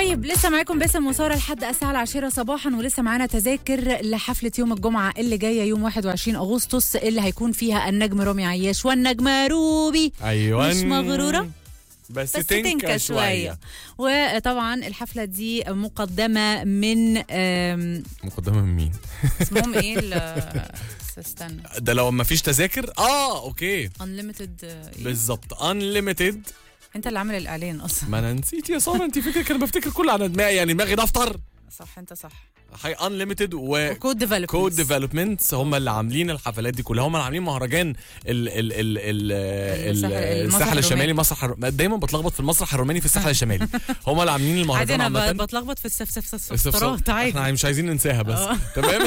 طيب لسه معاكم باسم وساره لحد الساعه العاشرة صباحا ولسه معانا تذاكر لحفله يوم الجمعه اللي جايه يوم 21 اغسطس اللي هيكون فيها النجم رامي عياش والنجمه روبي ايوه مش مغرورة؟ بس, بس تنكا شويه وطبعا الحفله دي مقدمه من آم، مقدمه من مين؟ اسمهم ايه ال- استنى ده لو ما فيش تذاكر اه اوكي انليمتد بالظبط انليميتد انت اللي عامل الاعلان اصلا ما انا نسيت يا ساره انت فكرك انا بفتكر كل على دماغي يعني دماغي دفتر صح انت صح هاي انليميتد و كود ديفلوبمنت كود ديفلوبمنتس هم اللي عاملين الحفلات دي كلها هم اللي عاملين مهرجان ال ال ال ال ال الساحل- المسرح الساحل الشمالي الروماني. مسرح الر- دايما بتلخبط في المسرح الروماني في الساحل الشمالي هم اللي عاملين عادي المهرجان انا ب- عامه بتلخبط في السفسفسفسفرات استفسار. عادي احنا مش عايزين ننساها بس آه. تمام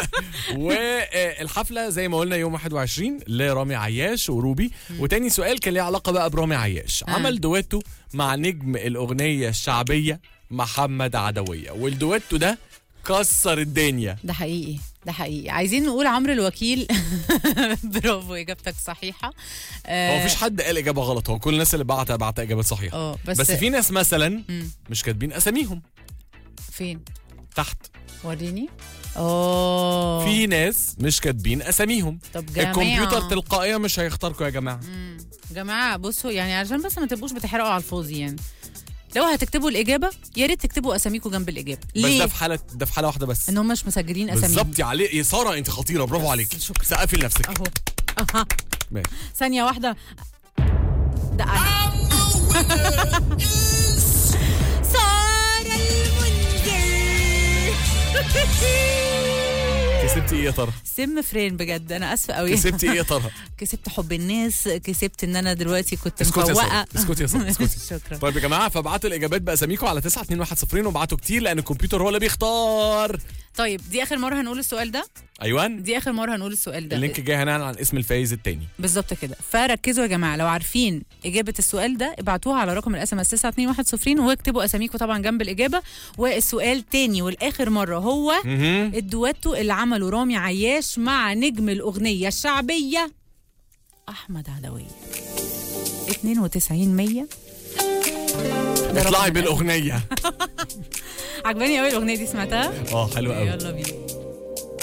والحفله زي ما قلنا يوم 21 لرامي عياش وروبي وتاني سؤال كان ليه علاقه بقى برامي عياش آه. عمل دويتو مع نجم الاغنيه الشعبيه محمد عدويه والدويتو ده كسر الدنيا ده حقيقي ده حقيقي عايزين نقول عمرو الوكيل برافو اجابتك صحيحه هو آه، مفيش حد قال اجابه غلط هو كل الناس اللي بعت بعت اجابات صحيحه اه بس, بس, في ناس مثلا مم. مش كاتبين اساميهم فين تحت وريني اه في ناس مش كاتبين اساميهم طب جماعة الكمبيوتر تلقائيا مش هيختاركم يا جماعه مم. جماعه بصوا يعني عشان بس ما تبقوش بتحرقوا على الفاضي يعني لو هتكتبوا الاجابه يا ريت تكتبوا اساميكم جنب الاجابه بس ليه ده في حاله ده في حاله واحده بس ان هم مش مسجلين اساميهم بالظبط يا علي يا ساره انت خطيره برافو عليك شكرا. سقفي لنفسك اهو اها ماشي. ثانيه واحده ده انا سارة المنذر كسبتي ايه يا ترى سم فرين بجد انا اسفه قوي كسبتي ايه يا ترى كسبت حب الناس كسبت ان انا دلوقتي كنت اسكتي يا مفوقه ساره اسكتي يا ساره اسكتي شكرا طيب يا جماعه فابعتوا الاجابات باساميكم على 92110 وابعتوا كتير لان الكمبيوتر هو اللي بيختار طيب دي اخر مره هنقول السؤال ده ايوان دي اخر مره هنقول السؤال ده اللينك جاي هنعلن عن اسم الفايز التاني بالظبط كده فركزوا يا جماعه لو عارفين اجابه السؤال ده ابعتوها على رقم الاس ام اس 92110 واكتبوا اساميكم طبعا جنب الاجابه والسؤال تاني والاخر مره هو مهم. الدويتو اللي عمله رامي عياش مع نجم الاغنيه الشعبيه احمد عدويه 92 100 ده رقم اطلعي الأس- بالاغنيه عجباني قوي الاغنيه دي سمعتها اه حلو قوي يلا بينا